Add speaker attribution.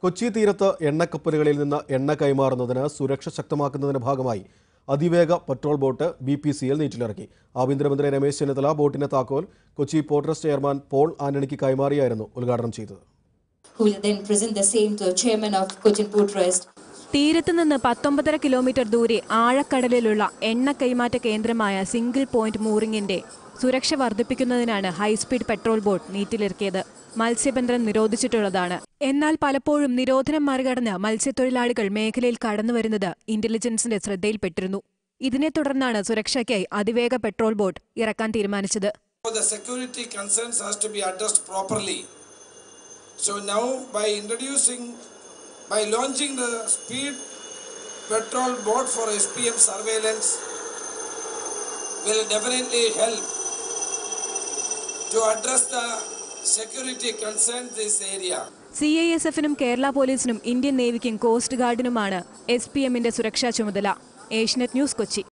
Speaker 1: കൊച്ചി തീരത്ത് എണ്ണക്കപ്പലുകളിൽ നിന്ന് എണ്ണ കൈമാറുന്നതിന് സുരക്ഷ ശക്തമാക്കുന്നതിന്റെ ഭാഗമായി അതിവേഗ patrol boat B P C L നീറ്റിലിറക്കി ആഭ്യന്തരമന്ത്രി രമേശ് ചെന്നിത്തല ബോട്ടിന്റെ താക്കോൽ Kochi port trust chairman Paul ആന്റണിക്ക് കൈമാറിയായിരുന്നു ഉദ്ഘാടനം ചെയ്തത്
Speaker 2: who will then present the same to the chairman of Cochin Port Trust.
Speaker 3: തീരത്ത് നിന്ന് പത്തൊമ്പതര കിലോമീറ്റർ ദൂരെ ആഴക്കടലിലുള്ള എണ്ണ കൈമാറ്റ കേന്ദ്രമായ സിംഗിൾ പോയിന്റ് മൂറിംഗിന്റെ സുരക്ഷ വർദ്ധിപ്പിക്കുന്നതിനാണ് ഹൈസ്പീഡ് പെട്രോൾ ബോട്ട് നീറ്റിലിറക്കിയത് മത്സ്യബന്ധനം നിരോധിച്ചിട്ടുള്ളതാണ് എന്നാൽ പലപ്പോഴും നിരോധനം മറികടന്ന് മത്സ്യത്തൊഴിലാളികൾ മേഖലയിൽ കടന്നുവരുന്നത് ഇന്റലിജൻസിന്റെ ശ്രദ്ധയിൽപ്പെട്ടിരുന്നു ഇതിനെ തുടർന്നാണ് സുരക്ഷയ്ക്കായി അതിവേഗ പെട്രോൾ ബോട്ട് ഇറക്കാൻ തീരുമാനിച്ചത്
Speaker 4: So the security concerns has to be addressed properly. So now by introducing, by launching the speed petrol boat for SPM surveillance will definitely help to address the security concerns this area.
Speaker 3: C I S എഫിനും കേരള പോലീസിനും Indian നേവിക്കും coast ഗാർഡിനുമാണ് S P എമ്മിന്റെ സുരക്ഷാ ചുമതല Asianet news Kochi